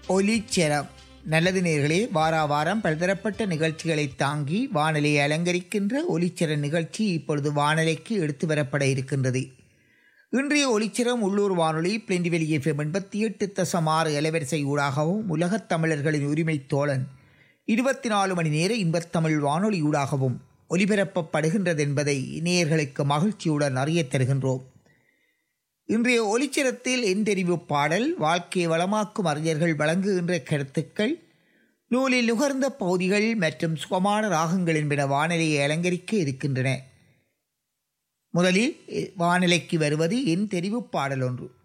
ஒலிச்சரம் நல்லது நேர்களே வாரா வாரம் பல்தரப்பட்ட நிகழ்ச்சிகளை தாங்கி வானொலியை அலங்கரிக்கின்ற ஒலிச்சர நிகழ்ச்சி இப்பொழுது வானொலிக்கு எடுத்து வரப்பட இருக்கின்றது இன்றைய ஒளிச்சிரம் உள்ளூர் வானொலி பிளெண்டிவெளி எஃப்எம் எண்பத்தி எட்டு தசம் ஆறு அலைவரிசை ஊடாகவும் உலகத் தமிழர்களின் உரிமை தோழன் இருபத்தி நாலு மணி நேர இன்பத்தமிழ் வானொலி ஊடாகவும் ஒலிபரப்பப்படுகின்றது என்பதை நேயர்களுக்கு மகிழ்ச்சியுடன் அறியத் தருகின்றோம் இன்றைய ஒலிச்சிரத்தில் எந்தெரிவு பாடல் வாழ்க்கையை வளமாக்கும் அறிஞர்கள் வழங்குகின்ற கருத்துக்கள் நூலில் நுகர்ந்த பகுதிகள் மற்றும் சுகமான ராகங்கள் என்பன வானிலையை அலங்கரிக்க இருக்கின்றன முதலில் வானிலைக்கு வருவது என் தெரிவு பாடல் ஒன்று